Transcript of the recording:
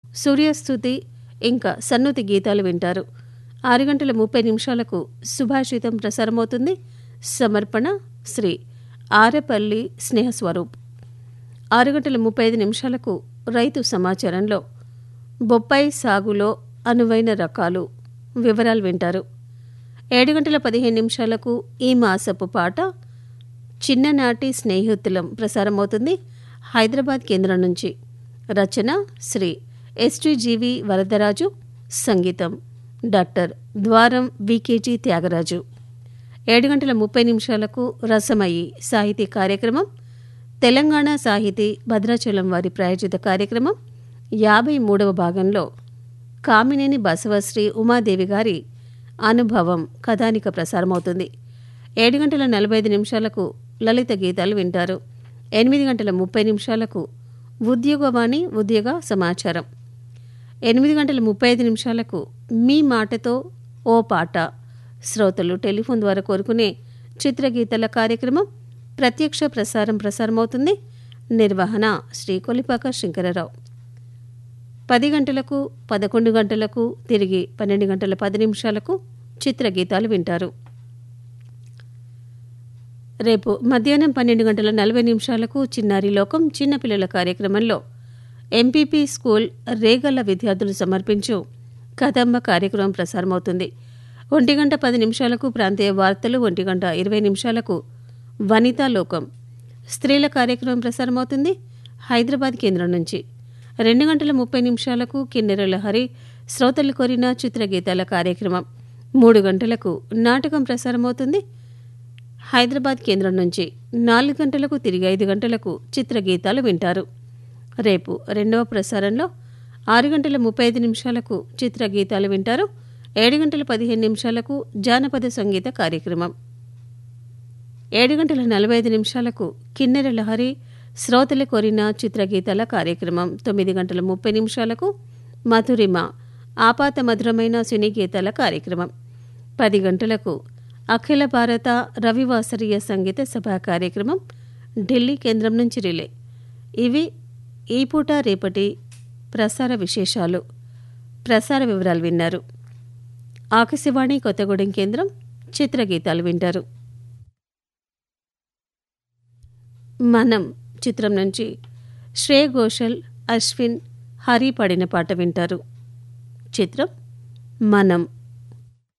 సూర్యస్థుతి ఇంకా సన్నుతి గీతాలు వింటారు ఆరు గంటల ముప్పై నిమిషాలకు సుభాషితం ప్రసారమవుతుంది సమర్పణ శ్రీ ఆరెపల్లి స్నేహస్వరూప్ ఆరు గంటల ముప్పై ఐదు నిమిషాలకు రైతు సమాచారంలో బొప్పాయి సాగులో అనువైన రకాలు వివరాలు వింటారు ఏడు గంటల పదిహేను నిమిషాలకు ఈ మాసపు పాట చిన్ననాటి స్నేహితులం ప్రసారమవుతుంది హైదరాబాద్ కేంద్రం నుంచి రచన శ్రీ ఎస్టీజీవి వరదరాజు సంగీతం డాక్టర్ ద్వారం వికేజీ త్యాగరాజు ఏడు గంటల ముప్పై నిమిషాలకు రసమయి సాహితీ కార్యక్రమం తెలంగాణ సాహితీ భద్రాచలం వారి ప్రాయోజిత కార్యక్రమం యాభై మూడవ భాగంలో కామినేని బసవశ్రీ ఉమాదేవి గారి అనుభవం కథానిక ప్రసారమవుతుంది ఏడు గంటల నలభై ఐదు నిమిషాలకు లలిత గీతాలు వింటారు ఎనిమిది గంటల ముప్పై నిమిషాలకు ఉద్యోగవాణి ఉద్యోగ సమాచారం ఎనిమిది గంటల ముప్పై ఐదు నిమిషాలకు మీ మాటతో ఓ పాట శ్రోతలు టెలిఫోన్ ద్వారా కోరుకునే చిత్రగీతల కార్యక్రమం ప్రత్యక్ష ప్రసారం ప్రసారమవుతుంది నిర్వహణ శ్రీ కొలిపాక శంకరరావు పది గంటలకు పదకొండు గంటలకు తిరిగి పన్నెండు గంటల పది నిమిషాలకు చిత్రగీతాలు వింటారు రేపు మధ్యాహ్నం పన్నెండు గంటల నలభై నిమిషాలకు చిన్నారి లోకం చిన్నపిల్లల కార్యక్రమంలో ఎంపీపీ స్కూల్ రేగల్ల విద్యార్థులు సమర్పించు కదంబ కార్యక్రమం ప్రసారమవుతుంది ఒంటి గంట పది నిమిషాలకు ప్రాంతీయ వార్తలు ఒంటి గంట ఇరవై నిమిషాలకు వనితా లోకం స్త్రీల కార్యక్రమం ప్రసారమవుతుంది హైదరాబాద్ కేంద్రం నుంచి రెండు గంటల ముప్పై నిమిషాలకు కిన్నెర లహరి శ్రోతలు కోరిన చిత్రగీతాల కార్యక్రమం మూడు గంటలకు నాటకం ప్రసారమవుతుంది హైదరాబాద్ కేంద్రం నుంచి నాలుగు గంటలకు తిరిగి ఐదు గంటలకు చిత్రగీతాలు వింటారు రేపు రెండవ ప్రసారంలో ఆరు గంటల ముప్పై ఐదు నిమిషాలకు చిత్రగీతాలు వింటారు ఏడు గంటల పదిహేను నిమిషాలకు జానపద సంగీత కార్యక్రమం ఏడు గంటల నలభై ఐదు నిమిషాలకు కిన్నెర లహరి శ్రోతలు కోరిన చిత్రగీతాల కార్యక్రమం తొమ్మిది గంటల ముప్పై నిమిషాలకు మధురిమ ఆపాత మధురమైన సినీ గీతాల కార్యక్రమం పది గంటలకు అఖిల భారత రవివాసరీయ సంగీత సభా కార్యక్రమం ఢిల్లీ కేంద్రం నుంచి రిలే ఇవి ఈ పూట రేపటి ప్రసార విశేషాలు ప్రసార వివరాలు విన్నారు ఆకాశవాణి కొత్తగూడెం కేంద్రం చిత్రగీతాలు వింటారు మనం చిత్రం నుంచి శ్రేయ ఘోషల్ అశ్విన్ హరి పాడిన పాట వింటారు చిత్రం మనం